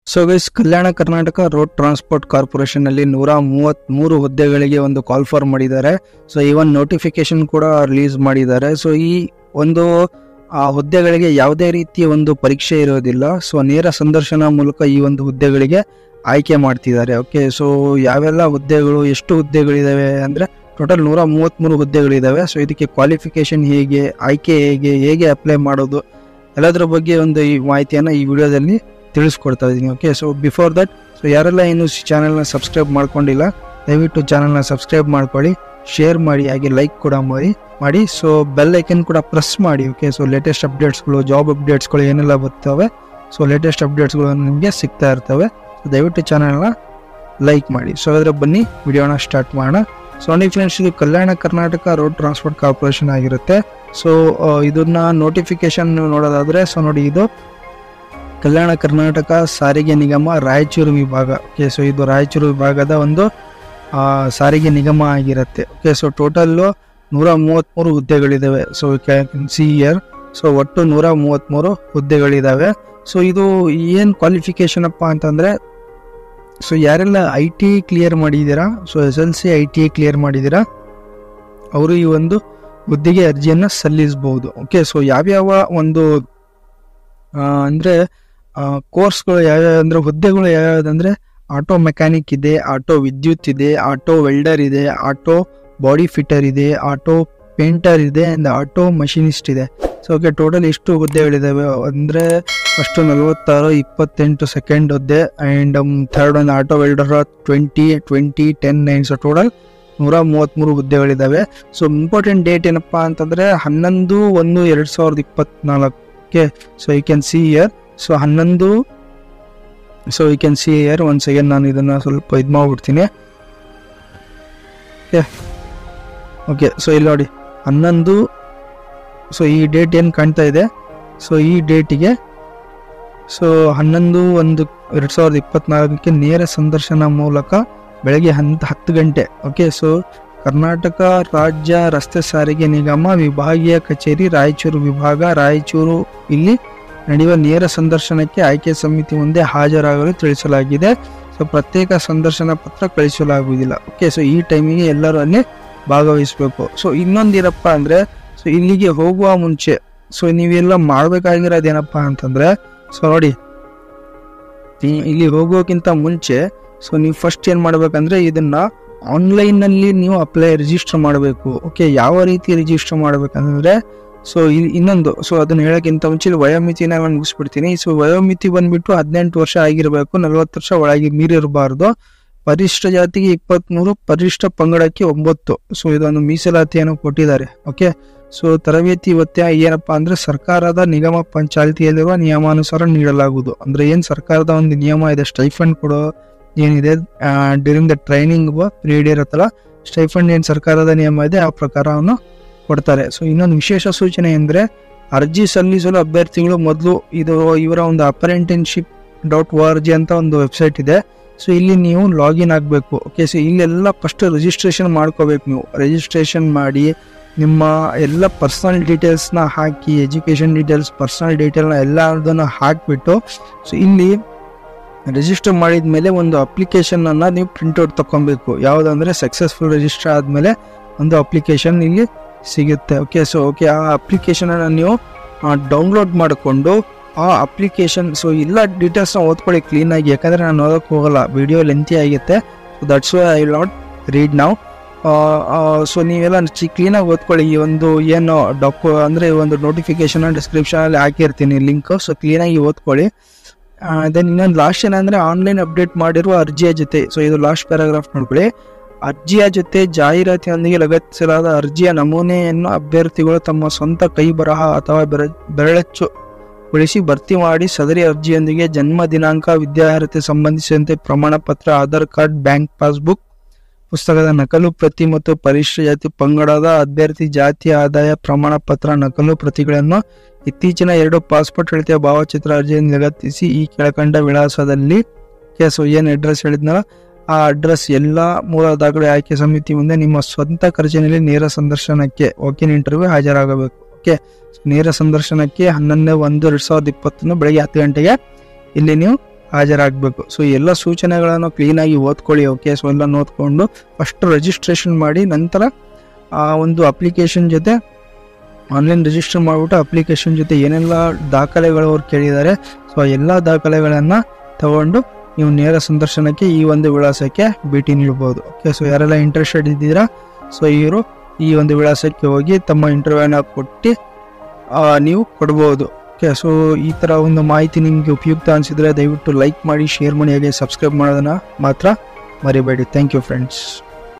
so guys Kalyana Karnataka road transport corporation ಅಲ್ಲಿ ನೂರ ಮೂವತ್ತ್ ಮೂರು ಹುದ್ದೆಗಳಿಗೆ ಒಂದು ಕಾಲ್ ಫಾರ್ ಮಾಡಿದ್ದಾರೆ ಸೊ ಇವನ್ ನೋಟಿಫಿಕೇಶನ್ ಕೂಡ ರಿಲೀಸ್ ಮಾಡಿದ್ದಾರೆ ಸೊ ಈ ಒಂದು ಆ ಹುದ್ದೆಗಳಿಗೆ ಯಾವುದೇ ರೀತಿಯ ಒಂದು ಪರೀಕ್ಷೆ ಇರೋದಿಲ್ಲ ಸೊ ನೇರ ಸಂದರ್ಶನ ಮೂಲಕ ಈ ಒಂದು ಹುದ್ದೆಗಳಿಗೆ ಆಯ್ಕೆ ಮಾಡ್ತಿದ್ದಾರೆ ಓಕೆ ಸೊ ಯಾವೆಲ್ಲ ಹುದ್ದೆಗಳು ಎಷ್ಟು ಹುದ್ದೆಗಳಿದಾವೆ ಅಂದ್ರೆ ಟೋಟಲ್ ನೂರ ಮೂವತ್ತ್ಮೂರು ಹುದ್ದೆಗಳಿದಾವೆ ಸೊ ಇದಕ್ಕೆ ಕ್ವಾಲಿಫಿಕೇಶನ್ ಹೇಗೆ ಆಯ್ಕೆ ಹೇಗೆ ಹೇಗೆ ಅಪ್ಲೈ ಮಾಡೋದು ಎಲ್ಲದರ ಬಗ್ಗೆ ಒಂದು ಈ ಮಾಹಿತಿಯನ್ನು ಈ ವಿಡಿಯೋದಲ್ಲಿ ತಿಳಿಸ್ಕೊಡ್ತಾ ಇದ್ದೀನಿ okay so before that so ಯಾರೆಲ್ಲ ಇನ್ನು ಚಾನಲ್ನ ಸಬ್ಸ್ಕ್ರೈಬ್ ಮಾಡ್ಕೊಂಡಿಲ್ಲ ದಯವಿಟ್ಟು ಚಾನಲ್ನ ಸಬ್ಸ್ಕ್ರೈಬ್ ಮಾಡ್ಕೊಳ್ಳಿ ಶೇರ್ ಮಾಡಿ ಹಾಗೆ ಲೈಕ್ ಕೂಡ ಮಾಡಿ ಮಾಡಿ ಸೊ ಬೆಲ್ ಐಕನ್ ಕೂಡ ಪ್ರೆಸ್ ಮಾಡಿ ಓಕೆ ಸೊ ಲೇಟೆಸ್ಟ್ ಅಪ್ಡೇಟ್ಸ್ಗಳು ಜಾಬ್ ಅಪ್ಡೇಟ್ಸ್ಗಳು ಏನೆಲ್ಲ ಬರ್ತವೆ ಸೊ ಲೇಟೆಸ್ಟ್ ಅಪ್ಡೇಟ್ಸ್ಗಳು ನಿಮಗೆ ಸಿಗ್ತಾ ಇರ್ತವೆ ಸೊ ದಯವಿಟ್ಟು ಚಾನಲ್ನ ಲೈಕ್ ಮಾಡಿ ಸೊ ಅದರ ಬನ್ನಿ ವಿಡಿಯೋನ ಸ್ಟಾರ್ಟ್ ಮಾಡೋಣ ಸೊ ನೋಡಿ ಫ್ರೆಂಡ್ಸ್ ಇದು Kalyana Karnataka road transport corporation ಆಗಿರುತ್ತೆ ಸೊ ಇದನ್ನ ನೋಟಿಫಿಕೇಶನ್ ನೋಡೋದಾದ್ರೆ ಸೊ ನೋಡಿ ಇದು ಕಲ್ಯಾಣ ಕರ್ನಾಟಕ ಸಾರಿಗೆ ನಿಗಮ ರಾಯಚೂರು ವಿಭಾಗ ಓಕೆ ಸೊ ಇದು ರಾಯಚೂರು ವಿಭಾಗದ ಒಂದು ಆ, ಸಾರಿಗೆ ನಿಗಮ ಆಗಿರುತ್ತೆ ಓಕೆ ಸೊ ಟೋಟಲ್ಲು ನೂರ ಮೂವತ್ತ್ಮೂರು ಹುದ್ದೆಗಳಿದ್ದಾವೆ ಸೊ ಸಿ ಇಯರ್ ಸೊ ಒಟ್ಟು ನೂರ ಮೂವತ್ತ್ಮೂರು ಹುದ್ದೆಗಳಿದ್ದಾವೆ ಸೊ ಇದು ಏನು ಕ್ವಾಲಿಫಿಕೇಶನ್ ಅಪ್ಪ ಅಂತಂದರೆ ಸೊ ಯಾರೆಲ್ಲ ಐ ಟಿ ಕ್ಲಿಯರ್ ಮಾಡಿದ್ದೀರಾ so S L C I T clear ಮಾಡಿದ್ದೀರಾ ಅವರು ಈ ಒಂದು ಹುದ್ದೆಗೆ ಅರ್ಜಿಯನ್ನು ಸಲ್ಲಿಸಬಹುದು ಓಕೆ ಸೊ ಯಾವ್ಯಾವ ಒಂದು ಆ, ಅಂದ್ರೆ ಕೋರ್ಸ್ಗಳು ಯಾವ್ಯಾವ ಅಂದ್ರೆ ಹುದ್ದೆಗಳು ಯಾವ್ಯಾವ್ದಂದ್ರೆ ಆಟೋ ಮೆಕ್ಯಾನಿಕ್ ಇದೆ ಆಟೋ ವಿದ್ಯುತ್ ಇದೆ ಆಟೋ ವೆಲ್ಡರ್ ಇದೆ ಆಟೋ ಬಾಡಿ ಫಿಟ್ಟರ್ ಇದೆ ಆಟೋ ಪೇಂಟರ್ ಇದೆ ಅಂಡ್ ಆಟೋ ಮಷಿನಿಸ್ಟ್ ಇದೆ ಸೊ ಓಕೆ ಟೋಟಲ್ ಎಷ್ಟು ಹುದ್ದೆಗಳಿದಾವೆ ಅಂದ್ರೆ ಫಸ್ಟ್ ನಲವತ್ತಾರು ಇಪ್ಪತ್ತೆಂಟು ಸೆಕೆಂಡ್ ಹುದ್ದೆ ಆ್ಯಂಡ್ ಥರ್ಡ್ ಒಂದು auto welder twenty twenty ten nine so total ನೂರ ಮೂವತ್ತ್ಮೂರು ಹುದ್ದೆಗಳಿದ್ದಾವೆ ಸೊ ಇಂಪಾರ್ಟೆಂಟ್ ಡೇಟ್ ಏನಪ್ಪಾ ಅಂತಂದ್ರೆ ಹನ್ನೊಂದು ಒಂದು ಎರಡು ಸಾವಿರದ ಇಪ್ಪತ್ನಾಲ್ಕಕ್ಕೆ so you can see here so ಹನ್ನೊಂದು so you can see here ಒಂದು ಸೆಕೆಂಡ್ ನಾನು ಇದನ್ನ ಸ್ವಲ್ಪ ಇದು ಮಾಡ್ಬಿಡ್ತೀನಿ ಓಕೆ ಓಕೆ ಸೊ ಇಲ್ಲಿ ನೋಡಿ ಹನ್ನೊಂದು ಸೊ ಈ ಡೇಟ್ ಏನು ಕಾಣ್ತಾ ಇದೆ ಸೊ ಈ ಡೇಟಿಗೆ ಸೊ ಹನ್ನೊಂದು ಒಂದು ಎರಡು ಸಾವಿರದ ಇಪ್ಪತ್ನಾಲ್ಕಕ್ಕೆ ನೇರ ಸಂದರ್ಶನ ಮೂಲಕ ಬೆಳಗ್ಗೆ ಹಂತ ಹತ್ತು ಗಂಟೆ ಓಕೆ ಸೊ ಕರ್ನಾಟಕ ರಾಜ್ಯ ರಸ್ತೆ ಸಾರಿಗೆ ನಿಗಮ ವಿಭಾಗೀಯ ಕಚೇರಿ ರಾಯಚೂರು ವಿಭಾಗ ರಾಯಚೂರು ಇಲ್ಲಿ ನಡೆಯುವ ನೇರ ಸಂದರ್ಶನಕ್ಕೆ ಆಯ್ಕೆ ಸಮಿತಿ ಮುಂದೆ ಹಾಜರಾಗಲು ತಿಳಿಸಲಾಗಿದೆ ಸೊ ಪ್ರತ್ಯೇಕ ಸಂದರ್ಶನ ಪತ್ರ ಕಳಿಸಲಾಗುವುದಿಲ್ಲ ಓಕೆ ಸೊ ಈ ಟೈಮಿಗೆ ಎಲ್ಲರೂ ಅಲ್ಲಿ ಭಾಗವಹಿಸಬೇಕು ಸೊ ಇನ್ನೊಂದೇನಪ್ಪ ಅಂದ್ರೆ ಸೊ ಇಲ್ಲಿಗೆ ಹೋಗುವ ಮುಂಚೆ ಸೊ ನೀವೆಲ್ಲ ಮಾಡ್ಬೇಕಾಗಿರೋದೇನಪ್ಪ ಅಂತಂದ್ರೆ ಸೊ ನೋಡಿ ಈ- ಇಲ್ಲಿ ಹೋಗೋಕ್ಕಿಂತ ಮುಂಚೆ ಸೊ ನೀವು ಫಸ್ಟ್ ಏನು ಮಾಡ್ಬೇಕಂದ್ರೆ ಇದನ್ನ ಆನ್ಲೈನ್ ನಲ್ಲಿ ನೀವು ಅಪ್ಲೈ ರಿಜಿಸ್ಟರ್ ಮಾಡಬೇಕು ಓಕೆ ಯಾವ ರೀತಿ ರಿಜಿಸ್ಟರ್ ಮಾಡ್ಬೇಕಂದ್ರೆ ಸೊ ಇನ್ನೊಂದು ಸೊ ಅದನ್ನ ಹೇಳೋಕ್ಕಿಂತ ಮುಂಚೆ ಇಲ್ಲಿ ವಯೋಮಿತಿನ ನಾನು ಮುಗಿಸ್ಬಿಡ್ತೀನಿ ಸೊ ವಯೋಮಿತಿ ಬಂದ್ಬಿಟ್ಟು ಹದಿನೆಂಟು ವರ್ಷ ಆಗಿರಬೇಕು ನಲವತ್ತು ವರ್ಷ ಒಳಗೆ ಮೀರಿರಬಾರ್ದು ಪರಿಶಿಷ್ಟ ಜಾತಿಗೆ ಇಪ್ಪತ್ತ್ಮೂರು ಪರಿಶಿಷ್ಟ ಪಂಗಡಕ್ಕೆ ಒಂಬತ್ತು ಸೊ ಇದೊಂದು ಮೀಸಲಾತಿಯನ್ನು ಕೊಟ್ಟಿದ್ದಾರೆ ಓಕೆ ಸೊ ತರಬೇತಿ ಒತ್ತಾಯ ಏನಪ್ಪಾ ಅಂದ್ರೆ ಸರ್ಕಾರದ ನಿಗಮ ಪಂಚಾಯತಿಯಲ್ಲಿರುವ ನಿಯಮಾನುಸಾರ ನೀಡಲಾಗುವುದು ಅಂದ್ರೆ ಏನ್ ಸರ್ಕಾರದ ಒಂದು ನಿಯಮ ಇದೆ ಸ್ಟೈಫಂಡ್ ಕೊಡೋ ಏನಿದೆ ಡ್ಯೂರಿಂಗ್ ದ ಟ್ರೈನಿಂಗ್ ಪೀರಿಯಡ್ ಇರುತ್ತಲ್ಲ ಸ್ಟೈಫಂಡ್ ಏನ್ ಸರ್ಕಾರದ ನಿಯಮ ಇದೆ ಆ ಪ್ರಕಾರವನ್ನು ಕೊಡ್ತಾರೆ ಸೊ ಇನ್ನೊಂದು ವಿಶೇಷ ಸೂಚನೆ ಅಂದ್ರೆ ಅರ್ಜಿ ಸಲ್ಲಿಸಲು ಅಭ್ಯರ್ಥಿಗಳು ಮೊದಲು ಇದು ಇವರ ಒಂದು apprenticeship dot O R G ಅಂತ ಒಂದು ವೆಬ್ಸೈಟ್ ಇದೆ ಸೊ ಇಲ್ಲಿ ನೀವು ಲಾಗಿನ್ ಆಗಬೇಕು ಓಕೆ ಸೊ ಇಲ್ಲೆಲ್ಲ ಫಸ್ಟ್ ರಿಜಿಸ್ಟ್ರೇಷನ್ ಮಾಡ್ಕೋಬೇಕು ನೀವು ರಿಜಿಸ್ಟ್ರೇಷನ್ ಮಾಡಿ ನಿಮ್ಮ ಎಲ್ಲ ಪರ್ಸನಲ್ ಡೀಟೇಲ್ಸ್ನ ಹಾಕಿ ಎಜುಕೇಷನ್ ಡೀಟೇಲ್ಸ್ ಪರ್ಸನಲ್ ಡೀಟೇಲ್ನ ಎಲ್ಲದನ್ನು ಹಾಕಿಬಿಟ್ಟು ಸೊ ಇಲ್ಲಿ ರಿಜಿಸ್ಟರ್ ಮಾಡಿದ ಮೇಲೆ ಒಂದು ಅಪ್ಲಿಕೇಶನ್ ಅನ್ನ ನೀವು ಪ್ರಿಂಟ್ಔಟ್ ತಗೊಬೇಕು ಯಾವುದಂದ್ರೆ ಸಕ್ಸಸ್ಫುಲ್ ರಿಜಿಸ್ಟರ್ ಆದಮೇಲೆ ಒಂದು ಅಪ್ಲಿಕೇಶನ್ ಇಲ್ಲಿ ಸಿಗುತ್ತೆ ಓಕೆ ಸೊ ಓಕೆ ಆ ಅಪ್ಲಿಕೇಶನ್ ಅನ್ನ ನೀವು ಡೌನ್ಲೋಡ್ ಮಾಡಿಕೊಂಡು ಆ ಅಪ್ಲಿಕೇಶನ್ ಸೊ ಎಲ್ಲ ಡೀಟೇಲ್ಸ್ನ ಓದ್ಕೊಳ್ಳಿ ಕ್ಲೀನಾಗಿ ಯಾಕಂದ್ರೆ ನಾನು ಓದಕ್ಕೆ ಹೋಗಲ್ಲ ವಿಡಿಯೋ ಲೆಂತಿ ಆಗುತ್ತೆ so that's why I will not read ನಾವು ಸೊ ನೀವೆಲ್ಲ ಚಿ ಕ್ಲೀನಾಗಿ ಓದ್ಕೊಳ್ಳಿ ಈ ಒಂದು ಏನು ಡಾಕು ಅಂದರೆ ಈ ಒಂದು ನೋಟಿಫಿಕೇಶನ್ ಡಿಸ್ಕ್ರಿಪ್ಷನಲ್ಲಿ ಹಾಕಿರ್ತೀನಿ ಲಿಂಕ್ ಸೊ ಕ್ಲೀನಾಗಿ ಓದ್ಕೊಳ್ಳಿ ದೆನ್ ಇನ್ನೊಂದು ಲಾಸ್ಟ್ ಏನಂದ್ರೆ ಆನ್ಲೈನ್ ಅಪ್ಡೇಟ್ ಮಾಡಿರುವ ಅರ್ಜಿಯ ಜೊತೆ ಸೊ ಇದು ಲಾಸ್ಟ್ ಪ್ಯಾರಾಗ್ರಾಫ್ ನೋಡ್ಕೊಳ್ಳಿ ಅರ್ಜಿಯ ಜೊತೆ ಜಾಹೀರಾತಿನೊಂದಿಗೆ ಲಗತ್ತಿಸಲಾದ ಅರ್ಜಿಯ ನಮೂನೆಯನ್ನು ಅಭ್ಯರ್ಥಿಗಳು ತಮ್ಮ ಸ್ವಂತ ಕೈ ಬರಹ ಅಥವಾ ಬೆರ ಬೆರಳಚ್ಚು ಗೊಳಿಸಿ ಭರ್ತಿ ಮಾಡಿ ಸದರಿ ಅರ್ಜಿಯೊಂದಿಗೆ ಜನ್ಮ ದಿನಾಂಕ ವಿದ್ಯಾರ್ಹತೆ ಸಂಬಂಧಿಸಿದಂತೆ ಪ್ರಮಾಣ ಪತ್ರ ಆಧಾರ್ ಕಾರ್ಡ್ ಬ್ಯಾಂಕ್ ಪಾಸ್ಬುಕ್ ಪುಸ್ತಕದ ನಕಲು ಪ್ರತಿ ಮತ್ತು ಪರಿಶಿಷ್ಟ ಜಾತಿ ಪಂಗಡದ ಅಭ್ಯರ್ಥಿ ಜಾತಿಯ ಆದಾಯ ಪ್ರಮಾಣ ಪತ್ರ ನಕಲು ಪ್ರತಿಗಳನ್ನು ಇತ್ತೀಚಿನ ಎರಡು ಪಾಸ್ಪೋರ್ಟ್ ಅಳತೆಯ ಭಾವಚಿತ್ರ ಅರ್ಜಿಯನ್ನು ಲಗತ್ತಿಸಿ ಈ ಕೆಳಕಂಡ ವಿಳಾಸದಲ್ಲಿ ಸೊ ಏನು ಅಡ್ರೆಸ್ ಹೇಳಿದ್ನಲ್ಲ ಆ ಅಡ್ರೆಸ್ ಎಲ್ಲ ಮೂಲ ದಾಖಲೆ ಆಯ್ಕೆ ಸಮಿತಿ ಮುಂದೆ ನಿಮ್ಮ ಸ್ವಂತ ಖರ್ಚಿನಲ್ಲಿ ನೇರ ಸಂದರ್ಶನಕ್ಕೆ ವಾಕಿನ್ ಇಂಟರ್ವ್ಯೂ ಹಾಜರಾಗಬೇಕು ಓಕೆ ನೇರ ಸಂದರ್ಶನಕ್ಕೆ ಹನ್ನೊಂದನೇ ಒಂದು ಎರಡ್ ಸಾವಿರದ ಇಪ್ಪತ್ತೊಂದು ಬೆಳಗ್ಗೆ ಹತ್ತು ಗಂಟೆಗೆ ಇಲ್ಲಿ ನೀವು ಹಾಜರಾಗಬೇಕು ಸೊ ಎಲ್ಲ ಸೂಚನೆಗಳನ್ನು ಕ್ಲೀನಾಗಿ ಓದ್ಕೊಳ್ಳಿ ಓಕೆ ಸೊ ಎಲ್ಲ ಓದ್ಕೊಂಡು ಫಸ್ಟ್ ರಿಜಿಸ್ಟ್ರೇಷನ್ ಮಾಡಿ ನಂತರ ಆ ಒಂದು ಅಪ್ಲಿಕೇಶನ್ ಜೊತೆ ಆನ್ಲೈನ್ ರಿಜಿಸ್ಟರ್ ಮಾಡಿಬಿಟ್ಟು ಅಪ್ಲಿಕೇಶನ್ ಜೊತೆ ಏನೆಲ್ಲ ದಾಖಲೆಗಳು ಅವ್ರು ಕೇಳಿದ್ದಾರೆ ಸೊ ಎಲ್ಲ ದಾಖಲೆಗಳನ್ನು ತಗೊಂಡು ನೀವು ನೇರ ಸಂದರ್ಶನಕ್ಕೆ ಈ ಒಂದು ವಿಳಾಸಕ್ಕೆ ಭೇಟಿ ನೀಡಬಹುದು ಓಕೆ ಸೊ ಯಾರೆಲ್ಲ ಇಂಟ್ರೆಸ್ಟೆಡ್ ಇದ್ದೀರಾ ಸೊ ಇವರು ಈ ಒಂದು ವಿಳಾಸಕ್ಕೆ ಹೋಗಿ ತಮ್ಮ ಇಂಟರ್ವ್ಯೂನ ಕೊಟ್ಟು ಆ, ನೀವು ಕೊಡ್ಬೋದು ಓಕೆ ಸೊ ಈ ಥರ ಒಂದು ಮಾಹಿತಿ ನಿಮಗೆ ಉಪಯುಕ್ತ ಅನಿಸಿದರೆ ದಯವಿಟ್ಟು ಲೈಕ್ ಮಾಡಿ ಶೇರ್ ಮಾಡಿ ಹಾಗೆ ಸಬ್ಸ್ಕ್ರೈಬ್ ಮಾಡೋದನ್ನು ಮಾತ್ರ ಮರಿಬೇಡಿ ಥ್ಯಾಂಕ್ ಯು ಫ್ರೆಂಡ್ಸ್